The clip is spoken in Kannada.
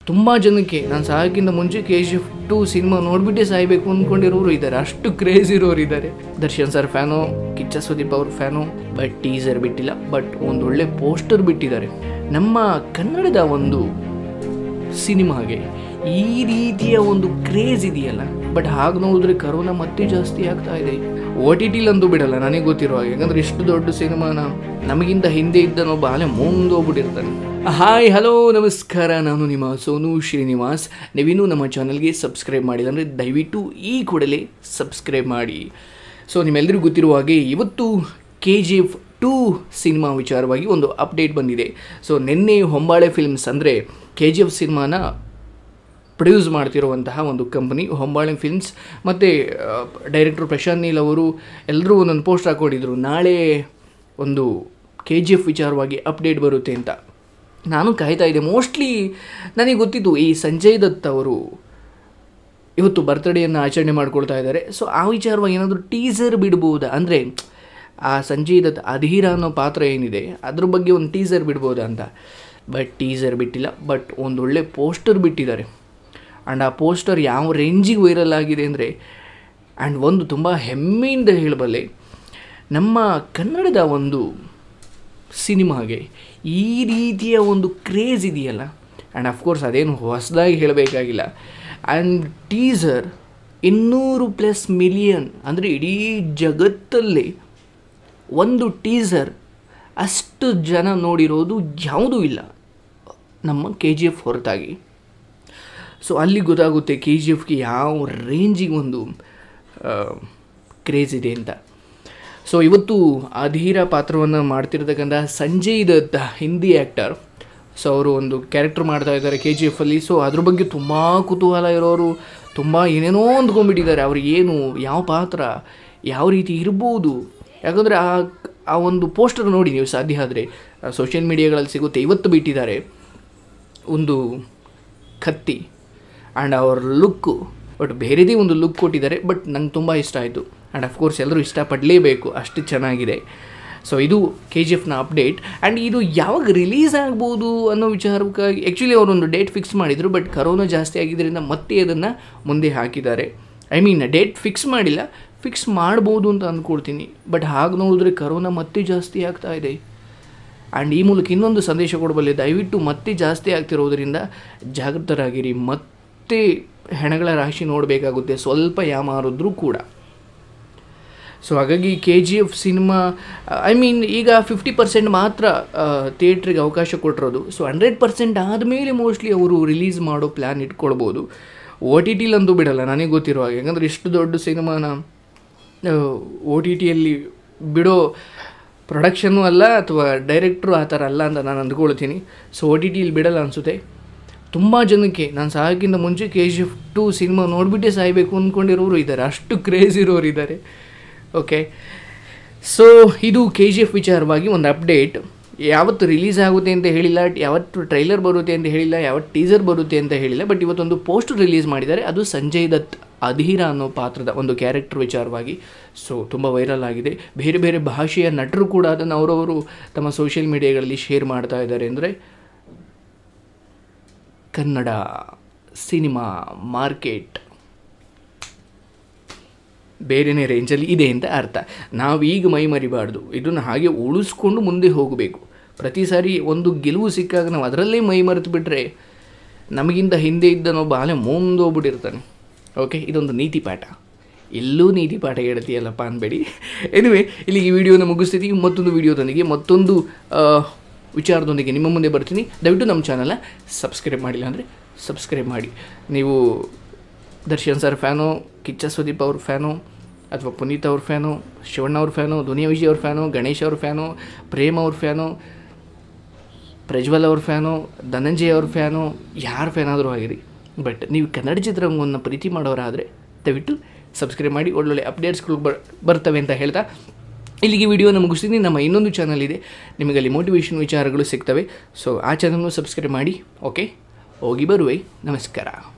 ತುಂಬ ಜನಕ್ಕೆ ನಾನು ಸಾಯೋಕ್ಕಿಂತ ಮುಂಚೆ K G F two cinema ನೋಡ್ಬಿಟ್ಟೆ ಸಾಯಬೇಕು ಅಂದ್ಕೊಂಡಿರೋರು ಇದ್ದಾರೆ ಅಷ್ಟು ಕ್ರೇಜ್ ಇರೋರು ಇದ್ದಾರೆ ದರ್ಶನ್ ಸರ್ ಫ್ಯಾನು ಕಿಚ್ಚ ಸುದೀಪ್ ಅವ್ರ ಫ್ಯಾನು ಬಟ್ ಟೀಸರ್ ಬಿಟ್ಟಿಲ್ಲ ಬಟ್ ಒಂದು ಒಳ್ಳೆ ಪೋಸ್ಟರ್ ಬಿಟ್ಟಿದ್ದಾರೆ ನಮ್ಮ ಕನ್ನಡದ ಒಂದು ಸಿನಿಮಾಗೆ ಈ ರೀತಿಯ ಒಂದು ಕ್ರೇಜ್ ಇದೆಯಲ್ಲ ಬಟ್ ಹಾಗೆ ನೋಡಿದ್ರೆ ಕರೋನಾ ಮತ್ತೆ ಜಾಸ್ತಿ ಆಗ್ತಾ ಇದೆ ಓ ಟಿ ಟಿಲಂತೂ ಬಿಡಲ್ಲ ನನಗೆ ಗೊತ್ತಿರೋ ಹಾಗೆ ಯಾಕಂದ್ರೆ ಇಷ್ಟು ದೊಡ್ಡ ಸಿನಿಮಾನ ನಮಗಿಂತ ಹಿಂದೆ ಇದ್ದನೊಬ್ಬ ಅಲೆ ಮುಂದೋಗ್ಬಿಟ್ಟಿರ್ತಾನೆ ಹಾಯ್ ಹಲೋ ನಮಸ್ಕಾರ ನಾನು ನಿಮ್ಮ ಸೋನು ಶ್ರೀನಿವಾಸ್ ನೀವಿನ್ನೂ ನಮ್ಮ ಚಾನಲ್ಗೆ ಸಬ್ಸ್ಕ್ರೈಬ್ ಮಾಡಿಲ್ಲ ಅಂದರೆ ದಯವಿಟ್ಟು ಈ ಕೂಡಲೇ ಸಬ್ಸ್ಕ್ರೈಬ್ ಮಾಡಿ ಸೊ ನಿಮ್ಮೆಲ್ಲರಿಗೂ ಗೊತ್ತಿರುವ ಹಾಗೆ ಇವತ್ತು K G F two cinema ವಿಚಾರವಾಗಿ ಒಂದು ಅಪ್ಡೇಟ್ ಬಂದಿದೆ ಸೊ ನಿನ್ನೆ ಹೊಂಬಾಳೆ ಫಿಲ್ಮ್ಸ್ ಅಂದರೆ ಕೆ ಜಿ ಎಫ್ ಸಿನಿಮಾನ ಪ್ರೊಡ್ಯೂಸ್ ಮಾಡ್ತಿರುವಂತಹ ಒಂದು ಕಂಪನಿ ಹೊಂಬಾಳೆ ಫಿಲ್ಮ್ಸ್ ಮತ್ತು ಡೈರೆಕ್ಟರ್ ಪ್ರಶಾಂತ್ ನೀಲ್ ಅವರು ಎಲ್ಲರೂ ಒಂದೊಂದು ಪೋಸ್ಟ್ ಹಾಕ್ಕೊಂಡಿದ್ರು ನಾಳೆ ಒಂದು ಕೆ ಜಿ ಎಫ್ ವಿಚಾರವಾಗಿ ಅಪ್ಡೇಟ್ ಬರುತ್ತೆ ಅಂತ ನಾನು ಕಾಯ್ತಾ ಇದ್ದೆ ಮೋಸ್ಟ್ಲಿ ನನಗೆ ಗೊತ್ತಿತ್ತು ಈ ಸಂಜಯ್ ದತ್ ಅವರು ಇವತ್ತು ಬರ್ತ್ಡೇಯನ್ನು ಆಚರಣೆ ಮಾಡ್ಕೊಳ್ತಾ ಇದ್ದಾರೆ ಸೊ ಆ ವಿಚಾರವಾಗಿ ಏನಾದರೂ ಟೀಸರ್ ಬಿಡ್ಬೋದಾ ಅಂದರೆ ಆ ಸಂಜಯ್ ದತ್ ಅಧೀರ ಅನ್ನೋ ಪಾತ್ರ ಏನಿದೆ ಅದ್ರ ಬಗ್ಗೆ ಒಂದು ಟೀಸರ್ ಬಿಡ್ಬೋದಾ ಅಂತ ಬಟ್ ಟೀಸರ್ ಬಿಟ್ಟಿಲ್ಲ ಬಟ್ ಒಂದು ಒಳ್ಳೆ ಪೋಸ್ಟರ್ ಬಿಟ್ಟಿದ್ದಾರೆ ಆ್ಯಂಡ್ ಆ ಪೋಸ್ಟರ್ ಯಾವ ರೇಂಜಿಗೆ ವೈರಲ್ ಆಗಿದೆ ಅಂದರೆ ಆ್ಯಂಡ್ ಒಂದು ತುಂಬ ಹೆಮ್ಮೆಯಿಂದ ಹೇಳಬಲ್ಲೆ ನಮ್ಮ ಕನ್ನಡದ ಒಂದು ಸಿನಿಮಾಗೆ ಈ ರೀತಿಯ ಒಂದು ಕ್ರೇಜ್ ಇದೆಯಲ್ಲ ಆ್ಯಂಡ್ ಅಫ್ಕೋರ್ಸ್ ಅದೇನು ಹೊಸದಾಗಿ ಹೇಳಬೇಕಾಗಿಲ್ಲ ಆ್ಯಂಡ್ ಟೀಸರ್ ಇನ್ನೂರು ಪ್ಲಸ್ ಮಿಲಿಯನ್ ಅಂದರೆ ಇಡೀ ಜಗತ್ತಲ್ಲಿ ಒಂದು ಟೀಸರ್ ಅಷ್ಟು ಜನ ನೋಡಿರೋದು ಯಾವುದೂ ಇಲ್ಲ ನಮ್ಮ ಕೆ ಜಿ ಎಫ್ ಹೊರತಾಗಿ ಸೊ ಅಲ್ಲಿ ಗೊತ್ತಾಗುತ್ತೆ ಕೆ ಜಿ ಎಫ್ಗೆ ಯಾವ ರೇಂಜಿಗೆ ಒಂದು ಕ್ರೇಜ್ ಇದೆ ಅಂತ ಸೊ ಇವತ್ತು ಅಧೀರ ಪಾತ್ರವನ್ನು ಮಾಡ್ತಿರ್ತಕ್ಕಂಥ ಸಂಜಯ್ ದತ್ ಹಿಂದಿ ಆ್ಯಕ್ಟರ್ ಸೊ ಅವರು ಒಂದು ಕ್ಯಾರೆಕ್ಟರ್ ಮಾಡ್ತಾ ಇದ್ದಾರೆ ಕೆ ಜಿ ಎಫಲ್ಲಿ ಸೊ ಅದ್ರ ಬಗ್ಗೆ ತುಂಬ ಕುತೂಹಲ ಇರೋರು ತುಂಬ ಏನೇನೋ ಅಂದ್ಕೊಂಡ್ಬಿಟ್ಟಿದ್ದಾರೆ ಅವ್ರು ಏನು ಯಾವ ಪಾತ್ರ ಯಾವ ರೀತಿ ಇರ್ಬೋದು ಯಾಕಂದರೆ ಆ ಆ ಒಂದು ಪೋಸ್ಟರ್ ನೋಡಿ ನೀವು ಸಾಧ್ಯ ಆದರೆ ಸೋಷಿಯಲ್ ಮೀಡಿಯಾಗಳಲ್ಲಿ ಸಿಗುತ್ತೆ ಇವತ್ತು ಬಿಟ್ಟಿದ್ದಾರೆ ಒಂದು ಕತ್ತಿ ಆ್ಯಂಡ್ ಅವ್ರ ಲುಕ್ಕು ಬಟ್ ಬೇರೆದೇ ಒಂದು ಲುಕ್ ಕೊಟ್ಟಿದ್ದಾರೆ ಬಟ್ ನಂಗೆ ತುಂಬ ಇಷ್ಟ ಆಯಿತು ಆ್ಯಂಡ್ ಅಫ್ಕೋರ್ಸ್ ಎಲ್ಲರೂ ಇಷ್ಟಪಡಲೇಬೇಕು ಅಷ್ಟು ಚೆನ್ನಾಗಿದೆ ಸೊ ಇದು ಕೆ ಜಿ ಎಫ್ನ ಅಪ್ಡೇಟ್ ಆ್ಯಂಡ್ ಇದು ಯಾವಾಗ ರಿಲೀಸ್ ಆಗ್ಬೋದು ಅನ್ನೋ ವಿಚಾರಕ್ಕಾಗಿ ಆ್ಯಕ್ಚುಲಿ ಅವರೊಂದು ಡೇಟ್ ಫಿಕ್ಸ್ ಮಾಡಿದರು ಬಟ್ ಕರೋನಾ ಜಾಸ್ತಿ ಆಗಿದ್ದರಿಂದ ಮತ್ತೆ ಅದನ್ನು ಮುಂದೆ ಹಾಕಿದ್ದಾರೆ ಐ ಮೀನ್ ಡೇಟ್ ಫಿಕ್ಸ್ ಮಾಡಿಲ್ಲ ಫಿಕ್ಸ್ ಮಾಡ್ಬೋದು ಅಂತ ಅಂದ್ಕೊಳ್ತೀನಿ ಬಟ್ ಹಾಗೆ ನೋಡಿದ್ರೆ ಕರೋನಾ ಮತ್ತೆ ಜಾಸ್ತಿ ಆಗ್ತಾ ಇದೆ ಆ್ಯಂಡ್ ಈ ಮೂಲಕ ಇನ್ನೊಂದು ಸಂದೇಶ ಕೊಡಬಲ್ಲೆ ದಯವಿಟ್ಟು ಮತ್ತೆ ಜಾಸ್ತಿ ಆಗ್ತಿರೋದ್ರಿಂದ ಜಾಗೃತರಾಗಿರಿ ಮತ್ತೆ ಹೆಣಗಳ ರಾಶಿ ನೋಡಬೇಕಾಗುತ್ತೆ ಸ್ವಲ್ಪ ಯಾಮಾರಿದ್ರೂ ಕೂಡ ಸೊ ಹಾಗಾಗಿ K G F cinema I mean ಈಗ ಫಿಫ್ಟಿ ಪರ್ಸೆಂಟ್ ಮಾತ್ರ ಥಿಯೇಟ್ರಿಗೆ ಅವಕಾಶ ಕೊಟ್ಟಿರೋದು ಸೊ ಹಂಡ್ರೆಡ್ ಪರ್ಸೆಂಟ್ ಆದಮೇಲೆ ಮೋಸ್ಟ್ಲಿ ಅವರು ರಿಲೀಸ್ ಮಾಡೋ ಪ್ಲ್ಯಾನ್ ಇಟ್ಕೊಳ್ಬೋದು ಓ ಟಿ ಟಿಲಂತೂ ಬಿಡಲ್ಲ ನನಗೆ ಗೊತ್ತಿರೋ ಹಾಗೆ ಯಾಕಂದರೆ ಇಷ್ಟು ದೊಡ್ಡ ಸಿನಿಮಾನ ಓ ಟಿ ಟಿಯಲ್ಲಿ ಬಿಡೋ ಪ್ರೊಡಕ್ಷನ್ನು ಅಲ್ಲ ಅಥವಾ ಡೈರೆಕ್ಟ್ರು ಆ ಥರ ಅಲ್ಲ ಅಂತ ನಾನು ಅಂದ್ಕೊಳ್ತೀನಿ ಸೊ ಓ ಟಿ ಟಿಲಿ ಬಿಡಲ್ಲ ಅನಿಸುತ್ತೆ ತುಂಬ ಜನಕ್ಕೆ ನಾನು ಸಾಯೋಕ್ಕಿಂತ ಮುಂಚೆ K G F two cinema ನೋಡಿಬಿಟ್ಟೆ ಸಾಯಬೇಕು ಅಂದ್ಕೊಂಡಿರೋರು ಇದ್ದಾರೆ ಅಷ್ಟು ಕ್ರೇಜ್ ಇರೋರು ಇದ್ದಾರೆ ಓಕೆ ಸೊ ಇದು ಕೆ ಜಿ ಎಫ್ ವಿಚಾರವಾಗಿ ಒಂದು ಅಪ್ಡೇಟ್ ಯಾವತ್ತು ರಿಲೀಸ್ ಆಗುತ್ತೆ ಅಂತ ಹೇಳಿಲ್ಲ ಯಾವತ್ತು ಟ್ರೈಲರ್ ಬರುತ್ತೆ ಅಂತ ಹೇಳಿಲ್ಲ ಯಾವತ್ತು ಟೀಸರ್ ಬರುತ್ತೆ ಅಂತ ಹೇಳಿಲ್ಲ ಬಟ್ ಇವತ್ತೊಂದು ಪೋಸ್ಟರ್ ರಿಲೀಸ್ ಮಾಡಿದ್ದಾರೆ ಅದು ಸಂಜಯ್ ದತ್ ಅಧೀರ ಅನ್ನೋ ಪಾತ್ರದ ಒಂದು ಕ್ಯಾರೆಕ್ಟರ್ ವಿಚಾರವಾಗಿ ಸೊ ತುಂಬ ವೈರಲ್ ಆಗಿದೆ ಬೇರೆ ಬೇರೆ ಭಾಷೆಯ ನಟರು ಕೂಡ ಅದನ್ನು ಅವರವರು ತಮ್ಮ ಸೋಷಿಯಲ್ ಮೀಡಿಯಾಗಳಲ್ಲಿ ಶೇರ್ ಮಾಡ್ತಾ ಇದ್ದಾರೆ ಅಂದರೆ ಕನ್ನಡ ಸಿನಿಮಾ ಮಾರ್ಕೆಟ್ ಬೇರೆನೇ ರೇಂಜಲ್ಲಿ ಇದೆ ಅಂತ ಅರ್ಥ ನಾವೀಗ ಮೈ ಮರಿಬಾರ್ದು ಇದನ್ನು ಹಾಗೆ ಉಳಿಸ್ಕೊಂಡು ಮುಂದೆ ಹೋಗಬೇಕು ಪ್ರತಿ ಸಾರಿ ಒಂದು ಗೆಲುವು ಸಿಕ್ಕಾಗ ನಾವು ಅದರಲ್ಲೇ ಮೈ ಮರೆತು ಬಿಟ್ಟರೆ ನಮಗಿಂತ ಹಿಂದೆ ಇದ್ದನೊಬ್ಬ ಅಲೆ ಮುಂದೋಗ್ಬಿಟ್ಟಿರ್ತಾನೆ ಓಕೆ ಇದೊಂದು ನೀತಿ ಪಾಠ ಎಲ್ಲೂ ನೀತಿ ಪಾಠ ಹೇಳ್ತೀಯಲ್ಲಪ್ಪ ಅನ್ಬೇಡಿ ಎನಿವೆ ಇಲ್ಲಿಗೆ ಈ ವಿಡಿಯೋನ ಮುಗಿಸ್ತಿದ್ದೀವಿ ಮತ್ತೊಂದು ವಿಡಿಯೋದೊಂದಿಗೆ ಮತ್ತೊಂದು ವಿಚಾರದೊಂದಿಗೆ ನಿಮ್ಮ ಮುಂದೆ ಬರ್ತೀನಿ ದಯವಿಟ್ಟು ನಮ್ಮ ಚಾನಲ್ನ ಸಬ್ಸ್ಕ್ರೈಬ್ ಮಾಡಿಲ್ಲ ಅಂದರೆ ಸಬ್ಸ್ಕ್ರೈಬ್ ಮಾಡಿ ನೀವು ದರ್ಶನ್ ಸರ್ ಫ್ಯಾನು ಕಿಚ್ಚ ಸುದೀಪ್ ಅವ್ರ ಫ್ಯಾನು ಅಥವಾ ಪುನೀತ್ ಅವ್ರ ಫ್ಯಾನು ಶಿವಣ್ಣ ಅವ್ರ ಫ್ಯಾನು ದುನಿಯಾ ವಿಜಯ್ ಅವ್ರ ಫ್ಯಾನು ಗಣೇಶ್ ಅವ್ರ ಫ್ಯಾನು ಪ್ರೇಮ್ ಅವ್ರ ಫ್ಯಾನು ಪ್ರಜ್ವಲ್ ಅವ್ರ ಫ್ಯಾನು ಧನಂಜಯ್ ಅವ್ರ ಫ್ಯಾನು ಯಾರ ಫ್ಯಾನ್ ಆದರೂ ಆಗಿರಿ ಬಟ್ ನೀವು ಕನ್ನಡ ಚಿತ್ರರಂಗವನ್ನು ಪ್ರೀತಿ ಮಾಡೋರಾದರೆ ದಯವಿಟ್ಟು ಸಬ್ಸ್ಕ್ರೈಬ್ ಮಾಡಿ ಒಳ್ಳೊಳ್ಳೆ ಅಪ್ಡೇಟ್ಸ್ಗಳು ಬರ್ ಬರ್ತವೆ ಅಂತ ಹೇಳ್ತಾ ಇಲ್ಲಿಗೆ ವಿಡಿಯೋನ ಮುಗಿಸ್ತೀನಿ ನಮ್ಮ ಇನ್ನೊಂದು ಚಾನಲ್ ಇದೆ ನಿಮಗೆ ಅಲ್ಲಿ ಮೋಟಿವೇಶನ್ ವಿಚಾರಗಳು ಸಿಗ್ತವೆ ಸೊ ಆ ಚಾನಲ್ನು ಸಬ್ಸ್ಕ್ರೈಬ್ ಮಾಡಿ ಓಕೆ ಹೋಗಿ ಬರುವೆ ನಮಸ್ಕಾರ